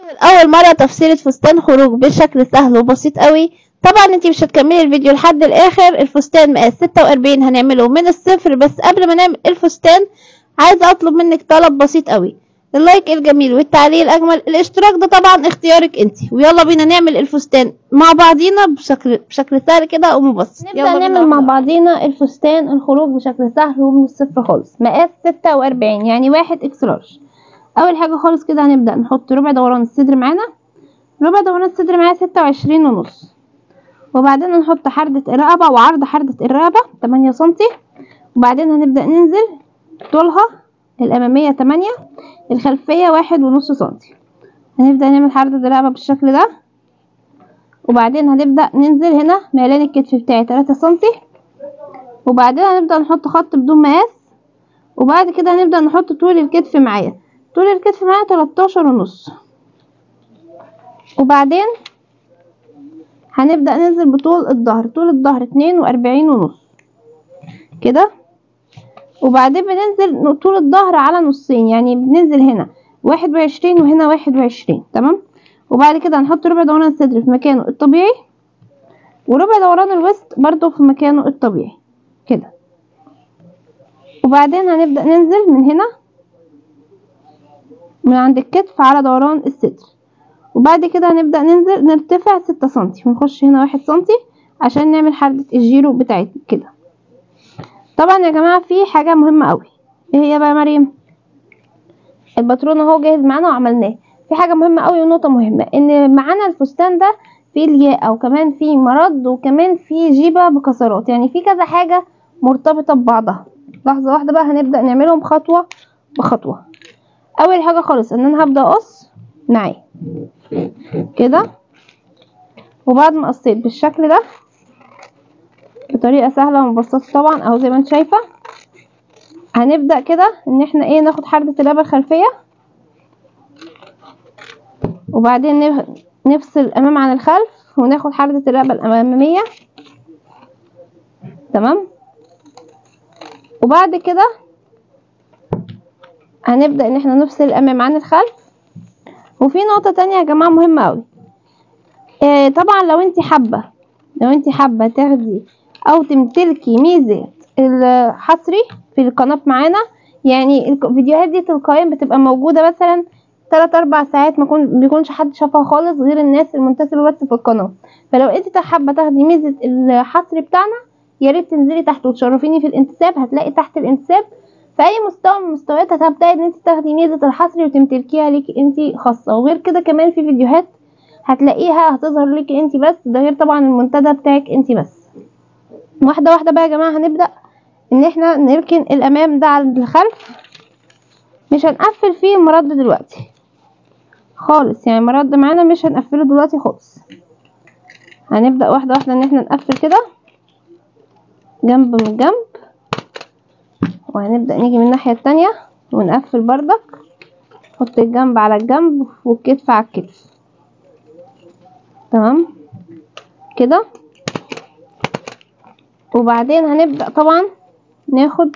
اول مره تفصيله فستان خروج بشكل سهل وبسيط قوي طبعا انتي مش هتكملي الفيديو لحد الاخر الفستان مقاس 46 هنعمله من الصفر بس قبل ما نعمل الفستان عايزه اطلب منك طلب بسيط قوي اللايك الجميل والتعليق الاجمل الاشتراك ده طبعا اختيارك انتي ويلا بينا نعمل الفستان مع بعضينا بشكل بشكل سهل كده ومبسط نبدأ نعمل مع بعضينا الفستان الخروج بشكل سهل ومن الصفر خالص مقاس ستة وأربعين يعني واحد اكس لارج أول حاجة خالص كده هنبدأ نحط ربع دوران الصدر معانا ربع دوران الصدر معايا ستة وعشرين ونص وبعدين هنحط حردة الرقبة وعرض حردة الرقبة تمانية سنتي وبعدين هنبدأ ننزل طولها الأمامية تمانية الخلفية واحد ونص سنتي هنبدأ نعمل حردة الرقبة بالشكل ده وبعدين هنبدأ ننزل هنا ميلان الكتف بتاعي تلاتة سنتي وبعدين هنبدأ نحط خط بدون مقاس وبعد كده هنبدأ نحط طول الكتف معايا طول الكتف معايا تلاتاشر ونص وبعدين هنبدأ ننزل بطول الظهر طول الظهر اتنين وأربعين ونص كده وبعدين بننزل طول الظهر على نصين يعني بننزل هنا واحد وعشرين وهنا واحد وعشرين تمام وبعد كده هنحط ربع دوران الصدر في مكانه الطبيعي وربع دوران الوسط برضو في مكانه الطبيعي كده وبعدين هنبدأ ننزل من هنا من عند الكتف على دوران الصدر وبعد كده هنبدأ ننزل نرتفع ستة سنتي ونخش هنا واحد سنتي عشان نعمل حردة الجيرو بتاعتنا كده طبعا يا جماعة في حاجة مهمة قوي ايه هي بقى يا مريم الباترون اهو جاهز معانا وعملناه في حاجة مهمة قوي ونقطة مهمة ان معانا الفستان ده فيه الياقة وكمان فيه مرض وكمان فيه جيبة بكسرات يعني في كذا حاجة مرتبطة ببعضها لحظة واحدة بقى هنبدأ نعملهم خطوة بخطوة اول حاجة خالص ان انا هبدأ اقص معاه كده وبعد ما قصيت بالشكل ده بطريقة سهلة ومبسطة طبعا اهو زي ما انت شايفة هنبدأ كده ان احنا ايه ناخد حردة الرقبة الخلفية وبعدين نفصل الامام عن الخلف وناخد حردة الرقبة الامامية تمام وبعد كده هنبدأ ان احنا نفصل الامام عن الخلف وفي نقطة تانية يا جماعة مهمة اوي آه طبعا لو انت حابة لو انت حابة تاخدي او تمتلكي ميزة الحصري في القناة معانا يعني الفيديوهات دي تلقائيا بتبقى موجودة مثلا تلات اربع ساعات ما يكون بيكونش حد شافها خالص غير الناس المنتسبة بس في القناة فلو انت حابة تاخدي ميزة الحصري بتاعنا يا ريت تنزلي تحت وتشرفيني في الانتساب هتلاقي تحت الانتساب في اي مستوى من المستويات هتبداي ان انت تاخدي ميزة الحصري وتمتلكيها ليكي انت خاصة وغير كده كمان في فيديوهات هتلاقيها هتظهر ليكي انت بس ده غير طبعا المنتدى بتاعك انت بس واحدة واحدة بقى يا جماعة هنبدأ ان احنا نركن الامام ده على الخلف مش هنقفل فيه المرد دلوقتي خالص يعني المرد معانا مش هنقفله دلوقتي خالص هنبدأ واحدة واحدة ان احنا نقفل كده جنب من جنب وهنبدأ نيجي من الناحية التانية ونقفل بردك نحط الجنب على الجنب والكتف على الكتف تمام كده وبعدين هنبدأ طبعا ناخد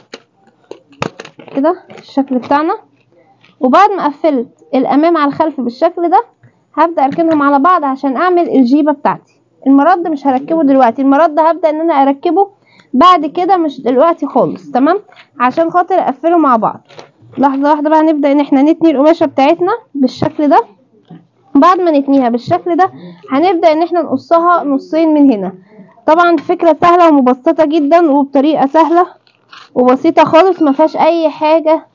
كده الشكل بتاعنا وبعد ما قفلت الامام على الخلف بالشكل ده هبدأ اركنهم على بعض عشان اعمل الجيبة بتاعتي المرد مش هركبه دلوقتي المرد هبدأ ان انا اركبه بعد كده مش دلوقتي خالص تمام عشان خاطر اقفله مع بعض لحظة واحدة بقى نبدأ ان احنا نتني القماشة بتاعتنا بالشكل ده بعد ما نتنيها بالشكل ده هنبدأ ان احنا نقصها نصين من هنا طبعا فكرة سهلة ومبسطة جدا وبطريقة سهلة وبسيطة خالص ما فيهاش اي حاجة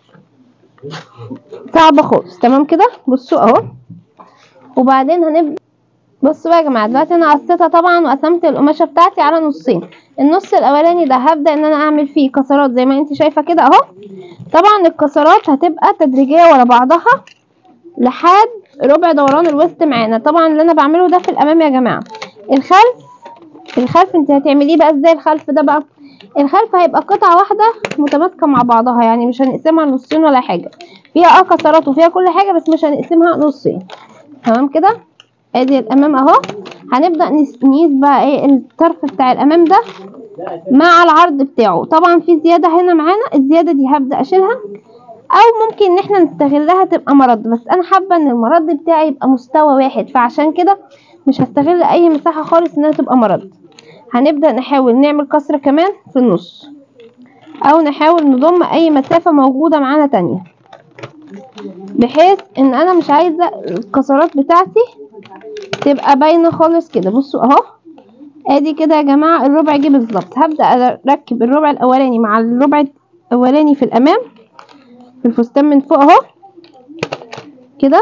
صعبة خالص تمام كده بصوا اهو وبعدين هنبدأ بصوا بقى يا جماعه دلوقتي انا قصيتها طبعا وقسمت القماشه بتاعتي على نصين النص الاولاني ده هبدا ان انا اعمل فيه كسرات زي ما انت شايفه كده اهو طبعا الكسرات هتبقى تدريجيه ورا بعضها لحد ربع دوران الوسط معانا طبعا اللي انا بعمله ده في الامام يا جماعه الخلف الخلف انت هتعمليه بقى ازاي الخلف ده بقى الخلف هيبقى قطعه واحده متماسكه مع بعضها يعني مش هنقسمها نصين ولا حاجه فيها اه كسرات وفيها كل حاجه بس مش هنقسمها نصين تمام كده ادي الامام اهو هنبدا نقيس بقى ايه الطرف بتاع الامام ده مع العرض بتاعه طبعا في زياده هنا معانا الزياده دي هبدا اشيلها او ممكن ان احنا نستغلها تبقى مرد بس انا حابه ان المرد بتاعي يبقى مستوى واحد فعشان كده مش هستغل اي مساحه خالص انها تبقى مرد هنبدا نحاول نعمل كسره كمان في النص او نحاول نضم اي مسافه موجوده معانا تانية بحيث ان انا مش عايزه الكسرات بتاعتي تبقى باينه خالص كده بصوا اهو ادي كده يا جماعه الربع جه بالظبط هبدا اركب الربع الاولاني مع الربع الاولاني في الامام في الفستان من فوق اهو كده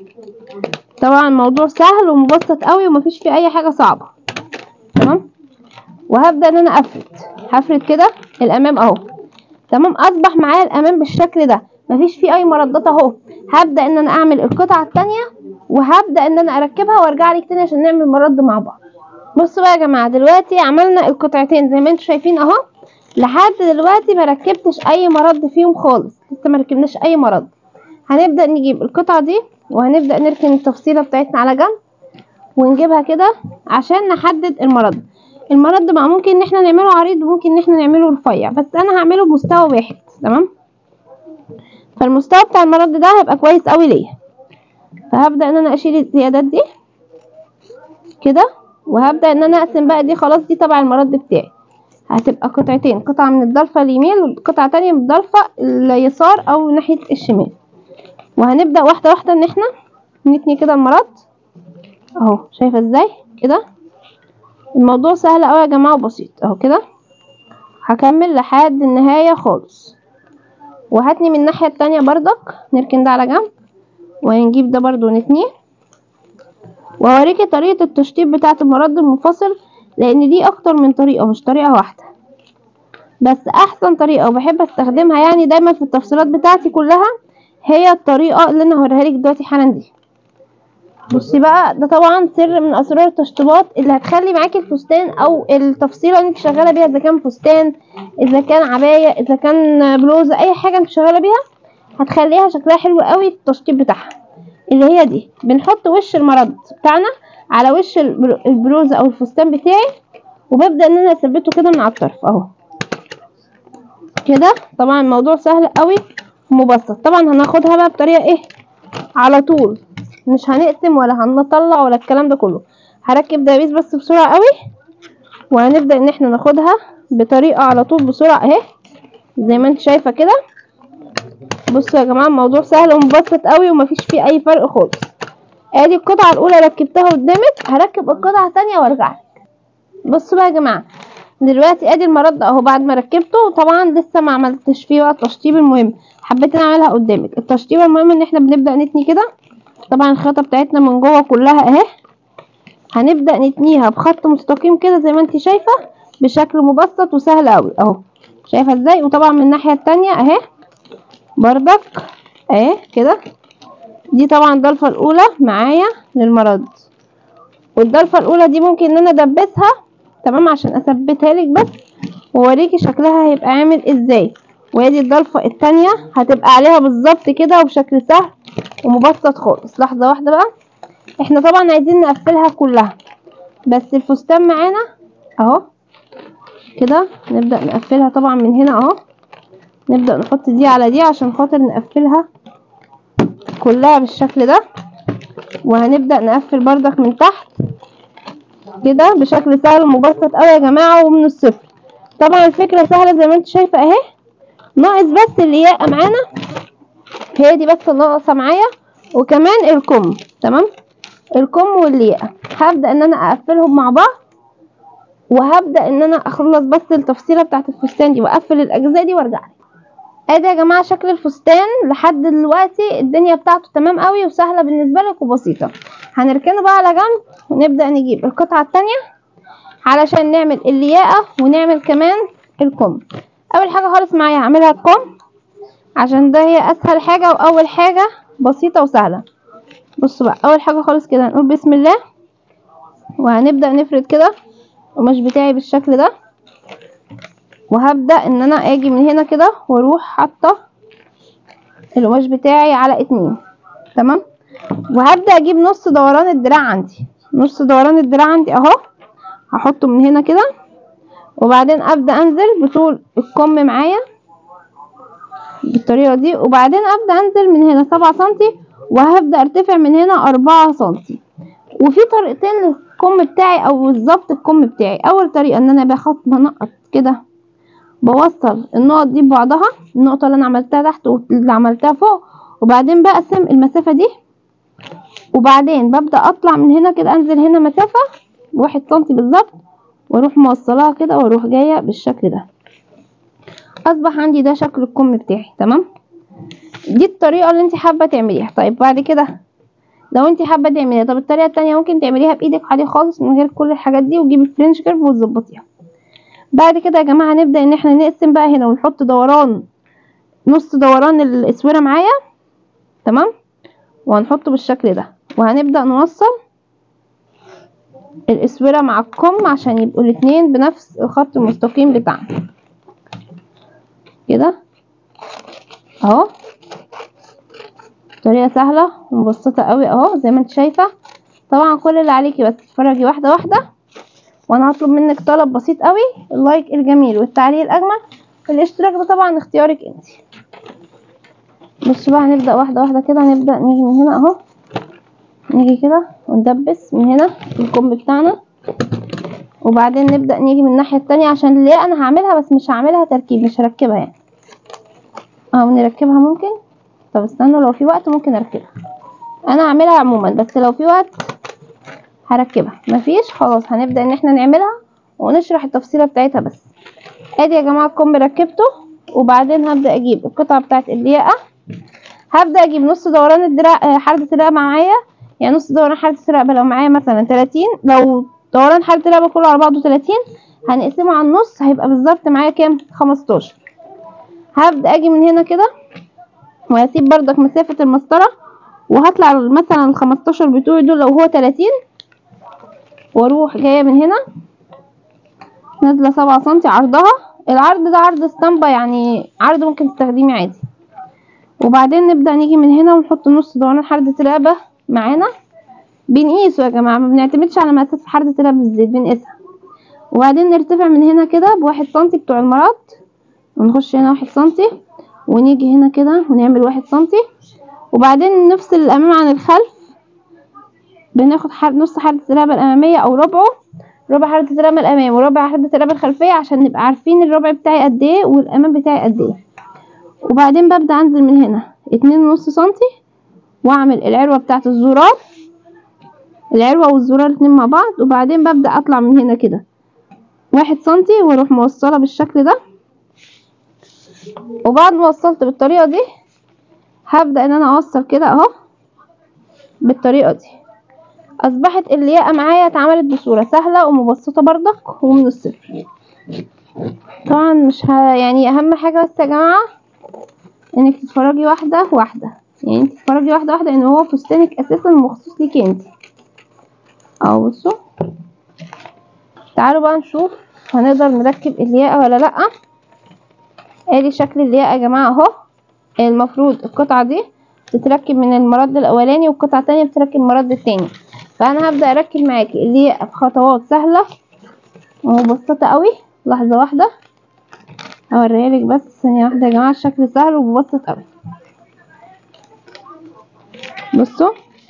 طبعا الموضوع سهل ومبسط قوي ومفيش فيه اي حاجه صعبه تمام وهبدا ان انا افرد هفرد كده الامام اهو تمام اصبح معايا الامام بالشكل ده مفيش فيه اي مردات اهو هبدا ان انا اعمل القطعه التانية وهبدا ان انا اركبها وارجع لك تاني عشان نعمل مرد مع بعض بصوا بقى يا جماعه دلوقتي عملنا القطعتين زي ما انتم شايفين اهو لحد دلوقتي ما ركبتش اي مرد فيهم خالص لسه ما ركبناش اي مرد هنبدا نجيب القطعه دي وهنبدا نركن التفصيله بتاعتنا على جنب ونجيبها كده عشان نحدد المرد المرد بقى ممكن ان احنا نعمله عريض وممكن ان احنا نعمله رفيع بس انا هعمله بمستوى واحد تمام فالمستوى بتاع المرد ده هيبقى كويس قوي ليا فهبدا ان انا اشيل الزيادات دي كده وهبدا ان انا اقسم بقى دي خلاص دي تبع المرد بتاعي هتبقى قطعتين قطعة من الضلفة اليمين وقطعة تانية من الضلفة اليسار او ناحية الشمال وهنبدأ واحدة واحدة ان احنا نتني كده المرد اهو شايفة ازاي كده الموضوع سهل اوي يا جماعة وبسيط اهو كده هكمل لحد النهاية خالص وهتني من الناحية التانية بردك نركن ده على جنب وهنجيب ده برضو نتنيه وهوريكي طريقة التشطيب بتاعة المرد المنفصل لان دي اكتر من طريقة مش طريقة واحدة بس احسن طريقة وبحب استخدمها يعني دايما في التفصيلات بتاعتي كلها هي الطريقة اللي انا هوريها لك دلوقتي حالا دي بصي بقى ده طبعا سر من اسرار التشطيبات اللي هتخلي معاكي الفستان او التفصيله اللي انت شغاله بيها اذا كان فستان اذا كان عبايه اذا كان بلوزه اي حاجه انت شغاله بيها هتخليها شكلها حلو قوي في التشطيب بتاعها اللي هي دي بنحط وش المرد بتاعنا على وش البلوزه او الفستان بتاعي وببدا ان انا اثبته كده من على الطرف اهو كده طبعا الموضوع سهل قوي ومبسط طبعا هناخدها بقى بطريقه ايه على طول مش هنقسم ولا هنطلع ولا الكلام ده كله هركب دبابيس بس بسرعه قوي وهنبدا ان احنا ناخدها بطريقه على طول بسرعه اهي زي ما انت شايفه كده بصوا يا جماعه الموضوع سهل ومبسط قوي ومفيش فيه اي فرق خالص ادي القطعه الاولى ركبتها قدامك هركب القطعه الثانيه وارجع لك بصوا بقى يا جماعه دلوقتي ادي المرد اهو بعد ما ركبته طبعا لسه ما عملتش فيه بقى التشطيب المهم حبيت انا اعملها قدامك التشطيب المهم ان احنا بنبدا نتني كده طبعا الخيطه بتاعتنا من جوه كلها اهي هنبدا نتنيها بخط مستقيم كده زي ما انت شايفه بشكل مبسط وسهل قوي اهو شايفه ازاي وطبعا من الناحيه التانية اهي بردك اهي كده دي طبعا الضلفه الاولى معايا للمرد والضلفه الاولى دي ممكن ان انا ادبسها تمام عشان اثبتها لك بس واوريكي شكلها هيبقى عامل ازاي وادي الضلفه التانية هتبقى عليها بالظبط كده وبشكل سهل ومبسط خالص لحظه واحده بقى احنا طبعا عايزين نقفلها كلها بس الفستان معانا اهو كده نبدا نقفلها طبعا من هنا اهو نبدا نحط دي على دي عشان خاطر نقفلها كلها بالشكل ده وهنبدا نقفل بردك من تحت كده بشكل سهل ومبسط قوي يا جماعه ومن الصفر طبعا الفكره سهله زي ما انت شايفه اهي ناقص بس الياقه معانا هي دي بس اللي ناقصه معايا وكمان الكم تمام الكم واللياقه هبدا ان انا اقفلهم مع بعض وهبدا ان انا اخلص بس التفصيله بتاعت الفستان دي واقفل الاجزاء دي وارجع لك ادي يا جماعه شكل الفستان لحد دلوقتي الدنيا بتاعته تمام قوي وسهله بالنسبه لك وبسيطه هنركنه بقى على جنب ونبدا نجيب القطعه التانية علشان نعمل اللياقه ونعمل كمان الكم اول حاجه خالص معايا هعملها الكم عشان ده هي اسهل حاجه واول حاجه بسيطه وسهله بصوا بقى اول حاجه خالص كده هنقول بسم الله وهنبدا نفرد كده القماش بتاعي بالشكل ده وهبدا ان انا اجي من هنا كده واروح حاطه القماش بتاعي على اتنين تمام وهبدا اجيب نص دوران الدراع عندي نص دوران الدراع عندي اهو هحطه من هنا كده وبعدين ابدا انزل بطول الكم معايا بالطريقة دي وبعدين ابدأ انزل من هنا سبعة سنتي وهبدأ ارتفع من هنا اربعة سنتي وفي طريقتين للكم بتاعي او بالظبط الكم بتاعي اول طريقة ان انا باخد بنقط كده بوصل النقط دي ببعضها النقطة اللي انا عملتها تحت واللي عملتها فوق وبعدين بقسم المسافة دي وبعدين ببدأ اطلع من هنا كده انزل هنا مسافة واحد سنتي بالظبط واروح موصلاها كده واروح جاية بالشكل ده اصبح عندي ده شكل الكم بتاعي تمام دي الطريقة اللي انت حابة تعمليها طيب بعد كده لو انت حابة تعمليها طب الطريقة التانية ممكن تعمليها بايدك عادي خالص من غير كل الحاجات دي وتجيبي الفرنش كيرف وتظبطيها بعد كده يا جماعة هنبدأ ان احنا نقسم بقى هنا ونحط دوران نص دوران الاسورة معايا تمام وهنحطه بالشكل ده وهنبدأ نوصل الاسورة مع الكم عشان يبقوا الاتنين بنفس الخط المستقيم بتاعنا كده اهو طريقة سهلة ومبسطة قوي اهو زي ما انت شايفة طبعا كل اللي عليكي بس تتفرجي واحدة واحدة وانا هطلب منك طلب بسيط قوي اللايك الجميل والتعليق الاجمل الاشتراك ده طبعا اختيارك انت بصوا بقى هنبدأ واحدة واحدة كده هنبدأ نيجي من هنا اهو نيجي كده وندبس من هنا في الكم بتاعنا وبعدين نبدأ نيجي من الناحية التانية عشان ليه انا هعملها بس مش هعملها تركيب مش هركبها يعني اه نركبها ممكن طب استنوا لو في وقت ممكن اركبها انا هعملها عموما بس لو في وقت هركبها مفيش خلاص هنبدأ ان احنا نعملها ونشرح التفصيلة بتاعتها بس ادي يا جماعة الكم ركبته وبعدين هبدأ اجيب القطعة بتاعت الياقة هبدأ اجيب نص دوران الدراع حردة الرقبة معايا يعني نص دوران حردة الرقبة لو معايا مثلا 30 لو دوران حردة الرقبة كله على بعضه 30 هنقسمه على النص هيبقى بالظبط معايا كام 15 هبدأ اجي من هنا كده وهسيب بردك مسافة المسطرة وهطلع مثلا ال 15 بتوعي دول لو هو 30 واروح جاية من هنا نازلة سبعة سنتي عرضها العرض ده عرض اسطمبة يعني عرض ممكن تستخدميه عادي وبعدين نبدأ نيجي من هنا ونحط نص دوران حردة الرقبة معانا بنقيسه يا جماعة ما بنعتمدش على مقاسات حردة الرقبة بالزيت بنقيسها وبعدين نرتفع من هنا كده بواحد سنتي بتوع المرات ونخش هنا واحد سنتي ونيجي هنا كده ونعمل واحد سنتي وبعدين نفصل الأمام عن الخلف بناخد حرد نص حردة الرقبة الأمامية أو ربعه ربع حردة الرقبة الأمام وربع حردة الرقبة الخلفية عشان نبقى عارفين الربع بتاعي قد ايه والأمام بتاعي قد ايه وبعدين ببدأ أنزل من هنا اتنين ونص سنتي وأعمل العروة بتاعة الزرار العروة والزرار اتنين مع بعض وبعدين ببدأ أطلع من هنا كده واحد سنتي وأروح موصلة بالشكل ده وبعد ما وصلت بالطريقة دي هبدأ ان انا اوصل كده اهو بالطريقة دي اصبحت الياقة معايا اتعملت بصورة سهلة ومبسطة برضك ومن الصفر طبعا مش ه... يعني اهم حاجة بس يا جماعة انك تتفرجي واحدة واحدة يعني انت تتفرجي واحدة واحدة ان هو فستانك اساسا مخصوص ليكي انت اهو بصوا تعالوا بقى نشوف هنقدر نركب الياقة ولا لأ ادي شكل الياقة يا جماعة اهو المفروض القطعة دي تتركب من المرد الاولاني والقطعة التانية بتركب من المرد التاني فانا هبدأ اركب معاكي الياقة بخطوات سهلة ومبسطة قوي لحظة واحدة هوريها لك بس ثانية واحدة يا جماعة الشكل سهل ومبسط قوي بصوا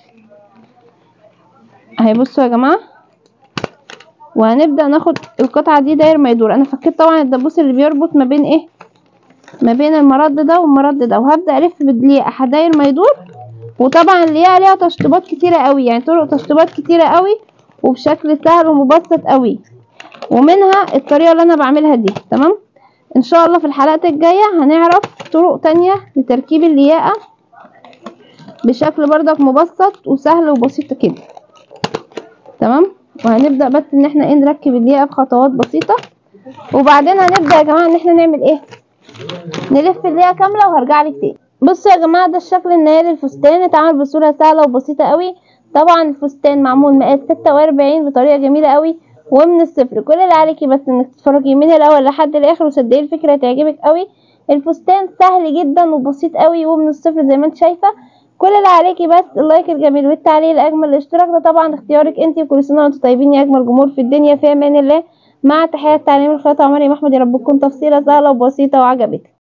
اهي بصوا يا جماعة وهنبدأ ناخد القطعة دي داير ما يدور انا فكيت طبعا الدبوس اللي بيربط ما بين ايه ما بين المرد ده والمرد ده وهبدأ الف باللياقة هداير ما يدور وطبعا اللياقة ليها تشطيبات كتيرة قوي يعني طرق تشطيبات كتيرة قوي وبشكل سهل ومبسط قوي ومنها الطريقة اللي انا بعملها دي تمام ان شاء الله في الحلقات الجاية هنعرف طرق تانية لتركيب اللياقة بشكل بردك مبسط وسهل وبسيط كده تمام وهنبدأ بس ان احنا ايه نركب اللياقة بخطوات بسيطة وبعدين هنبدأ يا جماعة ان احنا نعمل ايه نلف اللياقة كاملة وهرجع لك تاني بصوا يا جماعة ده الشكل النهائي للفستان اتعمل بصورة سهلة وبسيطة قوي طبعا الفستان معمول مقاس ستة وأربعين بطريقة جميلة قوي ومن الصفر كل اللي عليكي بس انك تتفرجي من الاول لحد الاخر وصدقي الفكرة هتعجبك قوي الفستان سهل جدا وبسيط قوي ومن الصفر زي ما انت شايفة كل اللي عليكي بس اللايك الجميل والتعليق الاجمل الاشتراك ده طبعا اختيارك انت وكل سنه وانتم طيبين يا اجمل جمهور في الدنيا في امان الله مع تحيات تعليم الخياطه عمري محمد يا رب تكون تفصيله سهله وبسيطه وعجبتك